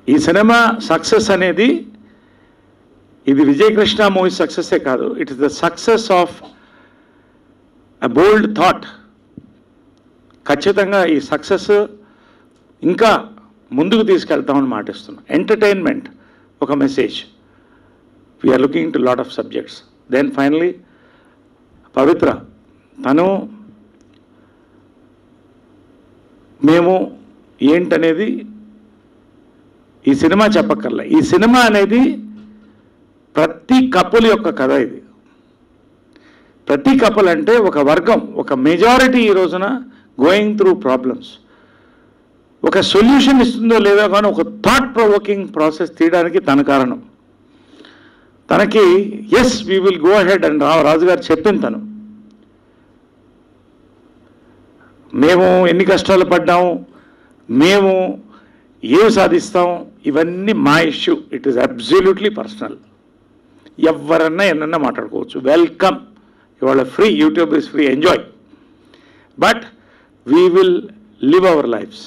ఈ cinema success అనేది ఇది విజయకృష్ణ మూవీ సక్సెస్సే కాదు it is the success of a bold thought ఖచ్చితంగా ఈ సక్సెస్ ఇంకా ముందుకు తీసుకెళ్తామని మాటిస్తున్నాం ఎంటర్టైన్మెంట్ ఒక message we are looking to lot of subjects then finally Pavitra తను మేము ఏంటనేది ఈ సినిమా చెప్పక్కర్లే ఈ సినిమా అనేది ప్రతి కపుల్ యొక్క కథ ఇది ప్రతి కపుల్ అంటే ఒక వర్గం ఒక మెజారిటీ ఈ రోజున గోయింగ్ త్రూ ప్రాబ్లమ్స్ ఒక సొల్యూషన్ ఇస్తుందో లేదో కానీ ఒక థాట్ ప్రొవోకింగ్ ప్రాసెస్ తీయడానికి తన కారణం తనకి yes we will go head and రా రాజుగారు చెప్పింది తను మేము ఎన్ని కష్టాలు పడ్డాము మేము ఏం సాధిస్తాం ఇవన్నీ మా issue it is absolutely personal ఎవరన్నా ఎన్నన్నా మాట్లాడుకోవచ్చు వెల్కమ్ ఇవాళ free YouTube is free enjoy but we will live our lives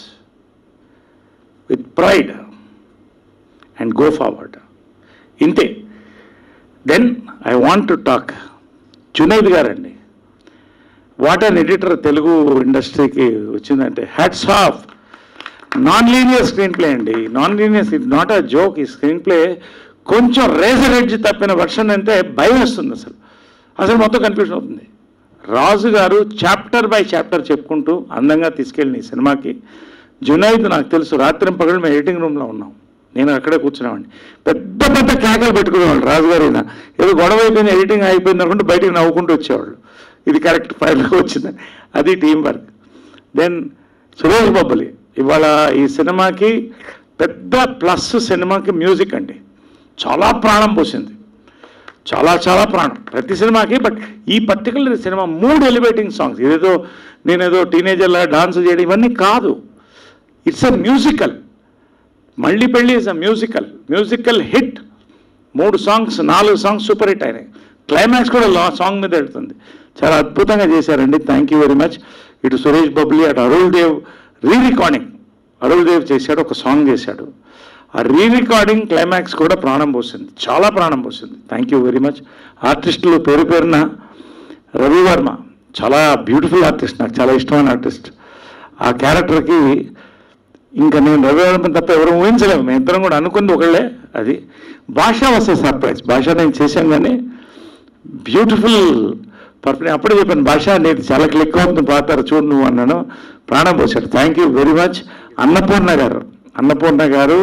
with pride and go forward ఇంతే then I want to talk Junaid గారండి వాట్ అన్ ఎడిటర్ తెలుగు ఇండస్ట్రీకి వచ్చిందంటే hats off non linear screen play అండి non linear it not a joke ఈ screen play కొంచెం razor edge తప్పిన version అంటే భయం వస్తుంది అసలు అసలు మొత్తం కన్ఫ్యూజన్ అవుతుంది రాజు గారు చాప్టర్ బై చాప్టర్ చెప్పుకుంటూ అందంగా తీసుకెళ్ళిన ఈ సినిమాకి జునైద్ నాకు తెలుసు రాత్రి పగలు మేము ఎడిటింగ్ రూమ్లో ఉన్నాం నేను అక్కడే కూర్చున్నామండి పెద్ద పెద్ద కేకలు పెట్టుకునేవాళ్ళు రాజుగారు అయినా ఏదో గొడవ అయిపోయింది ఎడిటింగ్ అయిపోయింది అనుకుంటే బయటికి నవ్వుకుంటూ వచ్చేవాళ్ళు ఇది కరెక్ట్ ఫైనల్గా వచ్చింది అది team work then Suresh Bobbili ఇవాళ ఈ సినిమాకి పెద్ద ప్లస్ సినిమాకి మ్యూజిక్ అండి చాలా ప్రాణం పోసింది చాలా చాలా ప్రాణం ప్రతి సినిమాకి బట్ ఈ పర్టికులర్ సినిమా మూడు ఎలివేటింగ్ సాంగ్స్ ఇదేదో నేనేదో టీనేజర్లా డాన్స్ చేయడం ఇవన్నీ కాదు it's a musical Malli Pelli is a musical musical hit మూడు సాంగ్స్ నాలుగు సాంగ్స్ సూపర్ హిట్ అయినాయి క్లైమాక్స్ కూడా లా సాంగ్ మీద వెళ్తుంది చాలా అద్భుతంగా చేశారండి థ్యాంక్ యూ వెరీ మచ్ ఇటు సురేష్ బబ్లీ అటు అరుల్ దేవ్ రీ రికార్డింగ్ అరుల్ దేవ్ చేశాడు ఒక సాంగ్ చేశాడు ఆ రీ రికార్డింగ్ క్లైమాక్స్ కూడా ప్రాణం పోసింది చాలా ప్రాణం పోసింది థ్యాంక్ యూ వెరీ మచ్ ఆర్టిస్టులు పేరు పేరున రవి వర్మ చాలా బ్యూటిఫుల్ ఆర్టిస్ట్ నాకు చాలా ఇష్టమైన ఆర్టిస్ట్ ఆ క్యారెక్టర్కి ఇంకా నేను రవి వర్మ తప్ప ఎవరు ఊహించలేము మేము ఇద్దరం కూడా అనుకుంది ఒకళ్ళే అది భాష వస్తే సర్ప్రైజ్ భాష నేను చేశాను కానీ బ్యూటిఫుల్ పర్ఫెక్ట్ అప్పుడే చెప్పాను భాష నేను చాలా క్లిక్ అవుతుంది పాతారు చూడు నువ్వు అన్నాను ప్రాణం పోసాడు thank you very much Annapurna గారు అన్నపూర్ణ గారు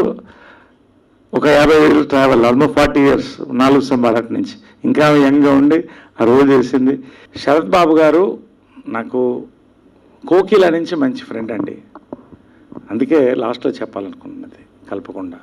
ఒక యాభై ఏళ్ళు ట్రావెల్ ఆల్మోస్ట్ ఫార్టీ ఇయర్స్ నాలుగు సంబారాట్ నుంచి ఇంకా యంగ్గా ఉండి ఆ రోజు చేసింది శరత్ బాబు గారు నాకు కోకిల నుంచి మంచి ఫ్రెండ్ అండి అందుకే లాస్ట్లో చెప్పాలనుకున్నది కలపకుండా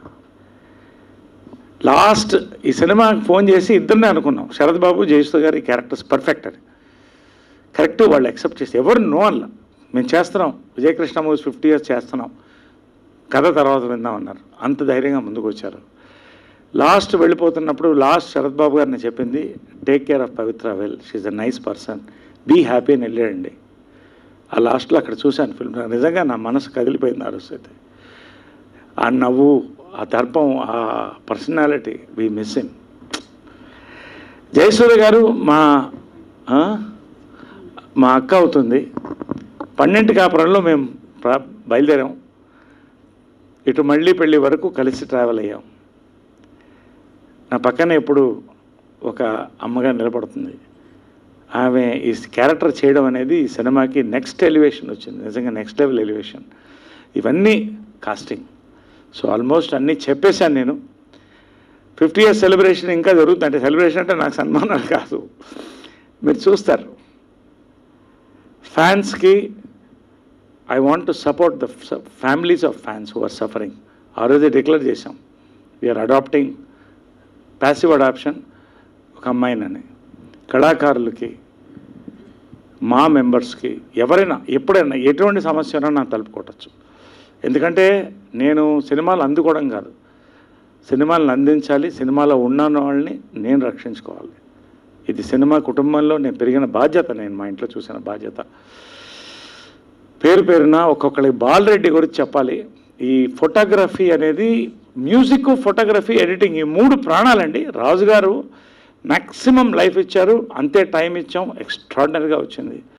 లాస్ట్ ఈ సినిమాకి ఫోన్ చేసి ఇద్దరినే అనుకున్నాం శరత్ బాబు జయసుధ గారి క్యారెక్టర్స్ పర్ఫెక్ట్ అని కరెక్ట్ వాళ్ళు యాక్సెప్ట్ చేసి ఎవరు నో అలా మేము చేస్తున్నాం విజయకృష్ణ మూవీస్ ఫిఫ్టీ ఇయర్స్ చేస్తున్నాం కథ తర్వాత విందామన్నారు అంత ధైర్యంగా ముందుకు వచ్చారు లాస్ట్ వెళ్ళిపోతున్నప్పుడు లాస్ట్ శరత్ బాబు గారిని చెప్పింది take care of Pavitra well she a nice person be happy అని వెళ్ళాడండి ఆ లాస్ట్లో అక్కడ చూశాను ఫిల్మ్ నిజంగా నా మనసు కదిలిపోయింది ఆ రోజు అయితే ఆ నవ్వు ఆ దర్పం ఆ personality we miss him Jayasurya గారు మా ఆ? మా అక్క అవుతుంది పన్నెండు కాపురంలో మేము ప్రా- బయలుదేరాం ఇటు మళ్ళీ పెళ్ళి వరకు కలిసి ట్రావెల్ అయ్యాం నా పక్కన ఎప్పుడు ఒక అమ్మగా నిలబడుతుంది ఆమె ఈ క్యారెక్టర్ చేయడం అనేది ఈ సినిమాకి నెక్స్ట్ ఎలివేషన్ వచ్చింది నిజంగా నెక్స్ట్ లెవెల్ ఎలివేషన్ ఇవన్నీ కాస్టింగ్ సో ఆల్మోస్ట్ అన్నీ చెప్పేశాను నేను ఫిఫ్టీ ఇయర్స్ సెలబ్రేషన్ ఇంకా జరుగుతుంది అంటే సెలబ్రేషన్ అంటే నాకు సన్మానాలు కాదు మీరు చూస్తారు ఫ్యాన్స్కి I want to support the families of fans who are suffering ఆ రోజే డిక్లేర్ చేశాం వీఆర్ అడాప్టింగ్ ప్యాసివ్ అడాప్షన్ ఒక అమ్మాయినని కళాకారులకి మా మెంబర్స్కి ఎవరైనా ఎప్పుడైనా ఎటువంటి సమస్య ఉన్నా నాకు తలుపుకోవచ్చు ఎందుకంటే నేను సినిమాలు అందుకోవడం కాదు సినిమాలను అందించాలి సినిమాలో ఉన్న వాళ్ళని నేను రక్షించుకోవాలి ఇది సినిమా కుటుంబంలో నేను పెరిగిన బాధ్యత నేను మా ఇంట్లో చూసిన బాధ్యత పేరు పేరున ఒక్కొక్కరికి బాలరెడ్డి గురించి చెప్పాలి ఈ ఫోటోగ్రఫీ అనేది మ్యూజిక్ ఫోటోగ్రఫీ ఎడిటింగ్ ఈ మూడు ప్రాణాలండి రాజు గారు మ్యాక్సిమం లైఫ్ ఇచ్చారు అంతే టైం ఇచ్చాం ఎక్స్ట్రాడినరీగా వచ్చింది